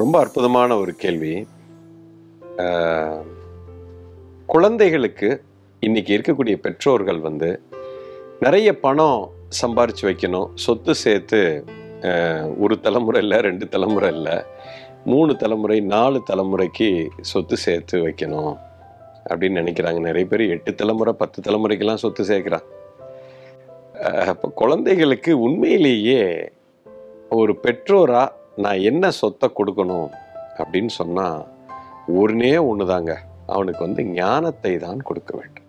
ரொம்ப அற்புதமான ஒரு கேள்வி அஹ், குழந்தைகளுக்கு இன்னைக்கு இருக்கக்கூடிய பெற்றோர்கள் வந்து நிறைய பணம் சம்பாரிச்சு வைக்கணும் சொத்து சேர்த்து அஹ், ஒரு தலைமுறை இல்லை ரெண்டு தலைமுறை இல்லை மூணு தலைமுறை நாலு தலைமுறைக்கு சொத்து சேர்த்து வைக்கணும் அப்படின்னு நினைக்கிறாங்க நிறைய பேர் எட்டு தலைமுறை பத்து தலைமுறைக்கெல்லாம் சொத்து சேர்க்குறாங்க அப்போ குழந்தைகளுக்கு உண்மையிலேயே ஒரு பெற்றோரா நான் என்ன சொத்தை கொடுக்கணும் அப்படின்னு சொன்னா ஒருனே ஒண்ணுதாங்க அவனுக்கு வந்து ஞானத்தை தான் கொடுக்க வேண்டும்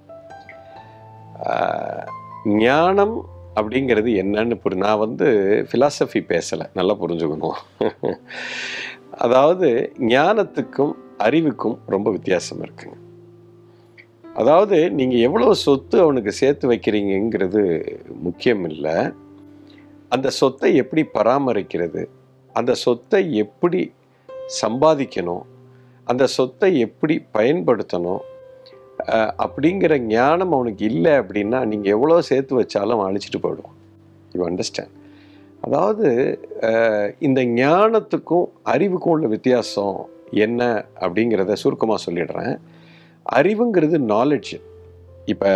ஆஹ், ஞானம் அப்படிங்கிறது என்னன்னு புரி நான் வந்து ஃபிலாசபி பேசலை நல்லா புரிஞ்சுக்கணும் அதாவது ஞானத்துக்கும் அறிவுக்கும் ரொம்ப வித்தியாசம் இருக்குங்க அதாவது நீங்கள் எவ்வளோ சொத்து அவனுக்கு சேர்த்து வைக்கிறீங்கிறது முக்கியம் இல்லை அந்த சொத்தை எப்படி பராமரிக்கிறது அந்த சொத்தை எப்படி சம்பாதிக்கணும் அந்த சொத்தை எப்படி பயன்படுத்தணும் அஹ், அப்படிங்கிற ஞானம் அவனுக்கு இல்லை அப்படின்னா நீங்கள் எவ்வளோ சேர்த்து வச்சாலும் அவன் அழிச்சிட்டு போயிடுவான் யூ அண்டர்ஸ்டாண்ட் அதாவது அஹ், இந்த ஞானத்துக்கும் அறிவுக்கும் உள்ள வித்தியாசம் என்ன அப்படிங்கிறத சுருக்கமாக சொல்லிடுறேன் அறிவுங்கிறது நாலேஜ் இப்போ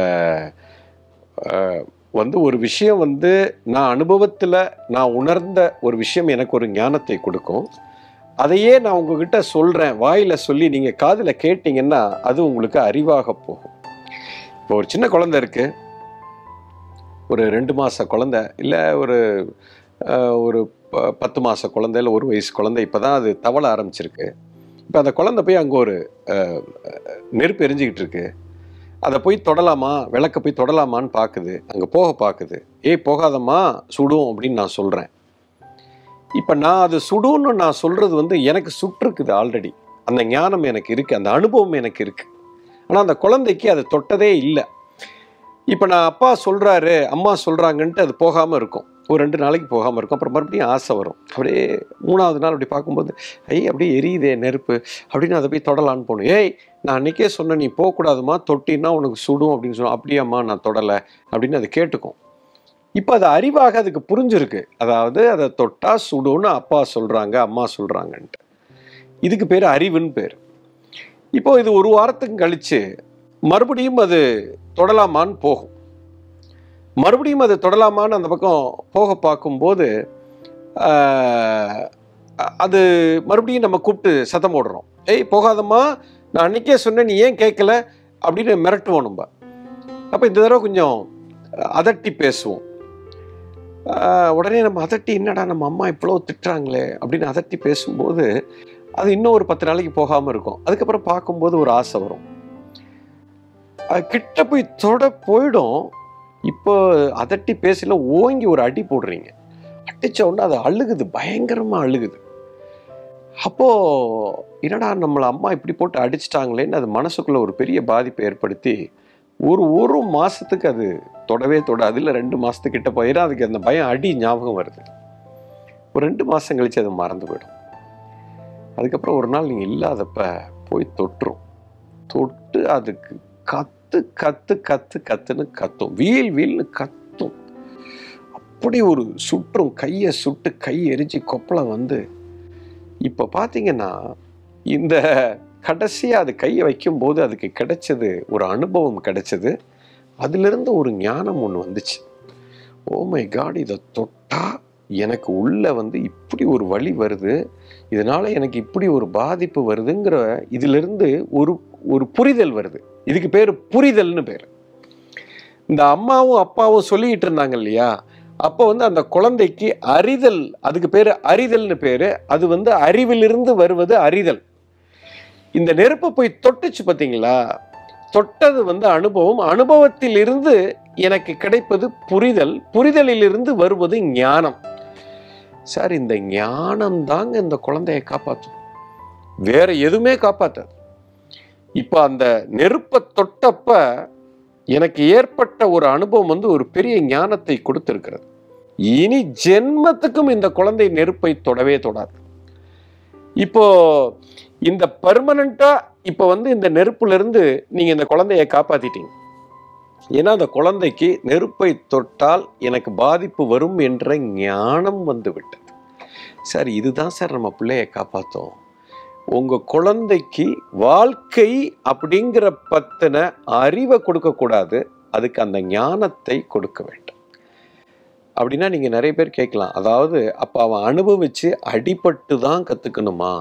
வந்து ஒரு விஷயம் வந்து நான் அனுபவத்தில் நான் உணர்ந்த ஒரு விஷயம் எனக்கு ஒரு ஞானத்தை கொடுக்கும் அதையே நான் உங்ககிட்ட சொல்கிறேன் வாயில் சொல்லி நீங்கள் காதில் கேட்டிங்கன்னா அது உங்களுக்கு அறிவாக போகும் இப்போ ஒரு சின்ன குழந்தை இருக்கு ஒரு ரெண்டு மாத குழந்தை இல்லை ஒரு அஹ், ஒரு ப- பத்து மாத குழந்தை இல்லை ஒரு வயசு குழந்தை இப்போ தான் அது தவள ஆரம்பிச்சிருக்கு இப்போ அந்த குழந்தை போய் அங்கே ஒரு அஹ், நெருப்பு எரிஞ்சுக்கிட்டு இருக்கு அதை போய் தொடலாமா விளக்க போய் தொடலாமான்னு பார்க்குது அங்கே போக பார்க்குது ஏய் போகாதம்மா சுடும் அப்படின்னு நான் சொல்கிறேன் இப்போ நான் அது சுடுன்னு நான் சொல்கிறது வந்து எனக்கு சுட்டிருக்குது ஆல்ரெடி அந்த ஞானம் எனக்கு இருக்குது அந்த அனுபவம் எனக்கு இருக்குது ஆனால் அந்த குழந்தைக்கு அது தொட்டதே இல்லை இப்போ நான் அப்பா சொல்கிறாரு அம்மா சொல்கிறாங்கன்ட்டு அது போகாமல் இருக்கும் ஒரு ரெண்டு நாளைக்கு போகாமல் இருக்கும் அப்புறம் மறுபடியும் ஆசை வரும் அப்படியே மூணாவது நாள் அப்படி பார்க்கும்போது ஐ அப்படியே எரியுதே நெருப்பு அப்படின்னு அதை போய் தொடலான்னு போகணும் ஏய் நான் அன்றைக்கே சொன்னேன் நீ போகக்கூடாதுமா தொட்டின்னா உனக்கு சுடும் அப்படின்னு சொன்னோம் அப்படியாம்மா நான் தொடலை அப்படின்னு அது கேட்டுக்கும் இப்போ அது அறிவாக அதுக்கு புரிஞ்சிருக்கு அதாவது அதை தொட்டா சுடும்னு அப்பா சொல்கிறாங்க அம்மா சொல்கிறாங்கன்ட்டு இதுக்கு பேர் அறிவுன்னு பேர் இப்போ இது ஒரு வாரத்துக்கு கழிச்சு மறுபடியும் அது தொடலாமான்னு போகும் மறுபடியும் அது தொடலாமான்னு அந்த பக்கம் போக பார்க்கும்போது ஆஹ், அது மறுபடியும் நம்ம கூப்பிட்டு சத்தம் போடுறோம் ஏய் போகாதம்மா நான் அன்னைக்கே சொன்னேன் நீ ஏன் கேட்கல அப்படின்னு மிரட்டுவோம் நம்ம அப்போ இந்த தடவை கொஞ்சம் அதட்டி பேசுவோம் ஆஹ், உடனே நம்ம அதட்டி என்னடா நம்ம அம்மா இவ்வளோ திட்டுறாங்களே அப்படின்னு அதட்டி பேசும்போது அது இன்னும் ஒரு பத்து நாளைக்கு போகாமல் இருக்கும் அதுக்கப்புறம் பார்க்கும்போது ஒரு ஆசை வரும் அது கிட்ட போய் தொட போயிடும் இப்போ அதட்டி பேசல ஓங்கி ஒரு அடி போடுறீங்க அடிச்ச உடனே அது அழுகுது பயங்கரமா அழுகுது அப்போ என்னடா நம்மளை அம்மா இப்படி போட்டு அடிச்சிட்டாங்களேன்னு அது மனசுக்குள்ள ஒரு பெரிய பாதிப்பை ஏற்படுத்தி ஒரு ஒரு மாசத்துக்கு அது தொடவே தொட அதில் ரெண்டு மாசத்துக்கிட்ட போயிடும் அதுக்கு அந்த பயம் அடி ஞாபகம் வருது ஒரு ரெண்டு மாசம் கழிச்சு அது மறந்து போயிடும் அதுக்கப்புறம் ஒரு நாள் நீங்க இல்லாதப்ப போய் தொட்டுரும் தொட்டு அதுக்கு கத்து கத்து கத்து கத்துன்னு கத்தும் வீல் வீல்னு கத்தும் அப்படி ஒரு சுற்றும் கையை சுட்டு கை எரிஞ்சு கொப்பளை வந்து இப்போ பார்த்தீங்கன்னா இந்த கடைசியாக அது கையை வைக்கும்போது அதுக்கு கிடைச்சது ஒரு அனுபவம் கிடைச்சது அதிலிருந்து ஒரு ஞானம் ஒன்று வந்துச்சு ஓ மை காட் இதை தொட்டா எனக்கு உள்ள வந்து இப்படி ஒரு வழி வருது இதனால எனக்கு இப்படி ஒரு பாதிப்பு வருதுங்கிற இதிலிருந்து ஒரு ஒரு புரிதல் வருது இதுக்கு பேர் புரிதல்னு பேர் இந்த அம்மாவும் அப்பாவும் சொல்லிக்கிட்டு இருந்தாங்க இல்லையா அப்போ வந்து அந்த குழந்தைக்கு அறிதல் அதுக்கு பேர் அறிதல்னு பேரு அது வந்து அறிவிலிருந்து வருவது அறிதல் இந்த நெருப்பு போய் தொட்டுச்சு பார்த்தீங்களா தொட்டது வந்து அனுபவம் அனுபவத்தில் இருந்து எனக்கு கிடைப்பது புரிதல் புரிதலிலிருந்து வருவது ஞானம் சார் இந்த ஞானம் தாங்க இந்த குழந்தையை காப்பாற்றும் வேற எதுவுமே காப்பாத்தாது இப்போ அந்த நெருப்பை தொட்டப்ப எனக்கு ஏற்பட்ட ஒரு அனுபவம் வந்து ஒரு பெரிய ஞானத்தை கொடுத்திருக்கிறது இனி ஜென்மத்துக்கும் இந்த குழந்தை நெருப்பை தொடவே தொடாது இப்போ இந்த பர்மனண்டா இப்போ வந்து இந்த நெருப்புல இருந்து நீங்க இந்த குழந்தைய காப்பாத்திட்டீங்க ஏன்னா அந்த குழந்தைக்கு நெருப்பை தொட்டால் எனக்கு பாதிப்பு வரும் என்ற ஞானம் வந்து விட்டது சார் இதுதான் சார் நம்ம பிள்ளைய காப்பாற்றும் உங்கள் குழந்தைக்கு வாழ்க்கை அப்படிங்கிற பற்றின அறிவை கொடுக்கக்கூடாது அதுக்கு அந்த ஞானத்தை கொடுக்க வேண்டும் அப்படின்னா நீங்கள் நிறைய பேர் கேட்கலாம் அதாவது அப்போ அவன் அனுபவித்து அடிபட்டு தான் கற்றுக்கணுமா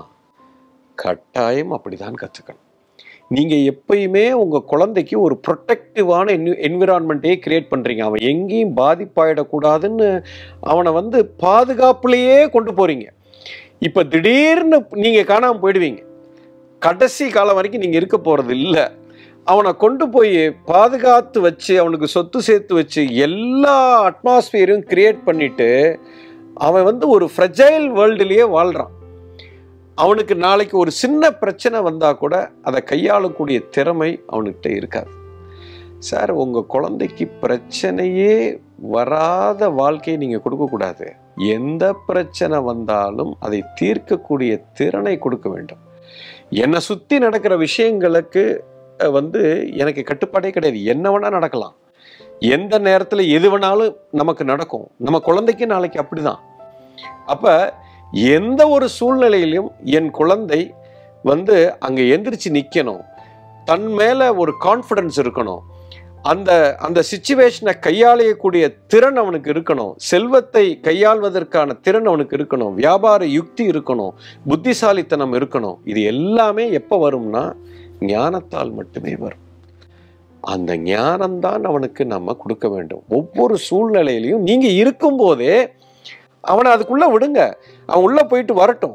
கட்டாயம் அப்படி தான் கற்றுக்கணும் நீங்கள் எப்பயுமே உங்கள் குழந்தைக்கு ஒரு ப்ரொட்டக்டிவான என்வி என்விரான்மெண்ட்டே கிரியேட் பண்ணுறீங்க அவன் எங்கேயும் பாதிப்பாயிடக்கூடாதுன்னு அவனை வந்து பாதுகாப்புலேயே கொண்டு போகிறீங்க இப்போ திடீர்னு நீங்கள் காணாமல் போயிடுவீங்க கடைசி காலம் வரைக்கும் நீங்கள் இருக்க போகிறது இல்லை அவனை கொண்டு போய் பாதுகாத்து வச்சு அவனுக்கு சொத்து சேர்த்து வச்சு எல்லா அட்மாஸ்பியரையும் கிரியேட் பண்ணிட்டு அவன் வந்து ஒரு ஃப்ரெஜைல் வேர்ல்டுலேயே வாழ்கிறான் அவனுக்கு நாளைக்கு ஒரு சின்ன பிரச்சனை வந்தால் கூட அதை கையாளக்கூடிய திறமை அவனுக்கிட்ட இருக்காது சார் உங்கள் குழந்தைக்கு பிரச்சனையே வராத வாழ்க்கையை நீங்கள் கொடுக்கக்கூடாது எந்த பிரச்சனை வந்தாலும் அதை தீர்க்கக்கூடிய திறனை கொடுக்க வேண்டும் என்னை சுற்றி நடக்கிற விஷயங்களுக்கு அஹ், வந்து எனக்கு கட்டுப்பாடே கிடையாது என்ன வேணால் நடக்கலாம் எந்த நேரத்தில் எது வேணாலும் நமக்கு நடக்கும் நம்ம குழந்தைக்கு நாளைக்கு அப்படிதான் அப்போ எந்த ஒரு சூழ்நிலையிலும் என் குழந்தை வந்து அங்கே எந்திரிச்சு நிற்கணும் தன் மேலே ஒரு கான்ஃபிடன்ஸ் இருக்கணும் அந்த அந்த சுச்சுவேஷனை கையாளக்கூடிய திறன் அவனுக்கு இருக்கணும் செல்வத்தை கையாள்வதற்கான திறன் அவனுக்கு இருக்கணும் வியாபார யுக்தி இருக்கணும் புத்திசாலித்தனம் இருக்கணும் இது எல்லாமே எப்போ வரும்னா ஞானத்தால் மட்டுமே வரும் அந்த ஞானம்தான் அவனுக்கு நம்ம கொடுக்க வேண்டும் ஒவ்வொரு சூழ்நிலையிலையும் நீங்க இருக்கும்போதே அவனை அதுக்குள்ள விடுங்க அவன் உள்ள போயிட்டு வரட்டும்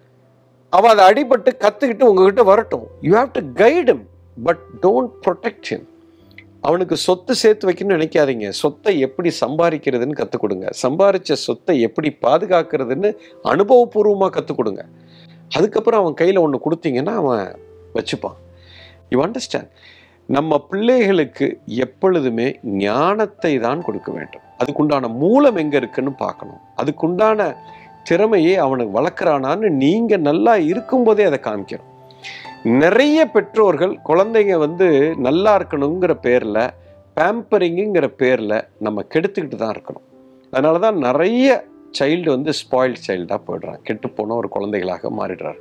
அவன் அதை அடிபட்டு கத்துக்கிட்டு உங்ககிட்ட வரட்டும் you have to guide him but don't protect him அவனுக்கு சொத்து சேர்த்து வைக்கணும்னு நினைக்காதீங்க சொத்தை எப்படி சம்பாதிக்கிறதுன்னு கற்றுக் கொடுங்க சம்பாரிச்ச சொத்தை எப்படி பாதுகாக்கிறதுன்னு அனுபவபூர்வமாக கற்றுக் கொடுங்க அதுக்கப்புறம் அவன் கையில் ஒன்று கொடுத்தீங்கன்னா அவன் வச்சுப்பான் யூ அண்டர்ஸ்டாண்ட் நம்ம பிள்ளைகளுக்கு எப்பொழுதுமே ஞானத்தை தான் கொடுக்க வேண்டும் அதுக்குண்டான மூலம் எங்கே இருக்குன்னு பார்க்கணும் அதுக்குண்டான திறமையை அவனுக்கு வளர்க்குறானான்னு நீங்கள் நல்லா இருக்கும்போதே அதை காமிக்கணும் நிறைய பெற்றோர்கள் குழந்தைங்க வந்து நல்லா இருக்கணுங்கிற பேரில் பேம்பரிங்குங்கிற பேரில் நம்ம கெடுத்துக்கிட்டு தான் இருக்கணும் அதனால தான் நிறைய சைல்டு வந்து ஸ்பாயில்ட் சைல்டாக போயிடுறான் கெட்டு போன ஒரு குழந்தைகளாக மாறிடுறார்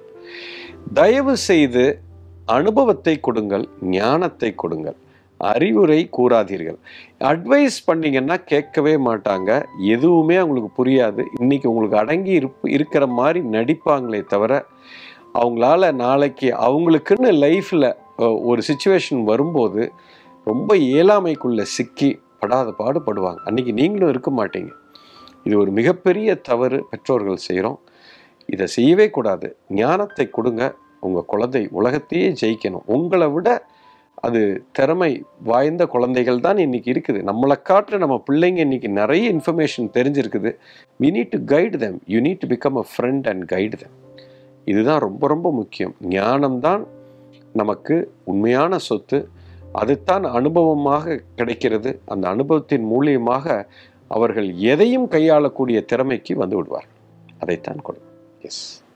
தயவு செய்து அனுபவத்தை கொடுங்கள் ஞானத்தை கொடுங்கள் அறிவுரை கூறாதீர்கள் அட்வைஸ் பண்ணீங்கன்னா கேட்கவே மாட்டாங்க எதுவுமே அவங்களுக்கு புரியாது இன்னைக்கு உங்களுக்கு அடங்கி இருப்பு இருக்கிற மாதிரி நடிப்பாங்களே தவிர அவங்களால நாளைக்கு அவங்களுக்குன்னு லைஃப்பில் ஒரு சுச்சுவேஷன் வரும்போது ரொம்ப இயலாமைக்குள்ள சிக்கி படாத பாடுபடுவாங்க அன்னைக்கு நீங்களும் இருக்க மாட்டீங்க இது ஒரு மிகப்பெரிய தவறு பெற்றோர்கள் செய்கிறோம் இதை செய்யவே கூடாது ஞானத்தை கொடுங்க உங்கள் குழந்தை உலகத்தையே ஜெயிக்கணும் உங்களை விட அது திறமை வாய்ந்த குழந்தைகள் தான் இன்னைக்கு இருக்குது நம்மளை காட்டுற நம்ம பிள்ளைங்க இன்னைக்கு நிறைய இன்ஃபர்மேஷன் தெரிஞ்சிருக்குது we need to guide them you need to become a friend and guide them இதுதான் ரொம்ப ரொம்ப முக்கியம் ஞானம்தான் நமக்கு உண்மையான சொத்து அதுதான் அனுபவமாக கிடைக்கிறது அந்த அனுபவத்தின் மூலியமாக அவர்கள் எதையும் கையாளக்கூடிய திறமைக்கு வந்து விடுவார்கள் அதைத்தான் கொடு எஸ்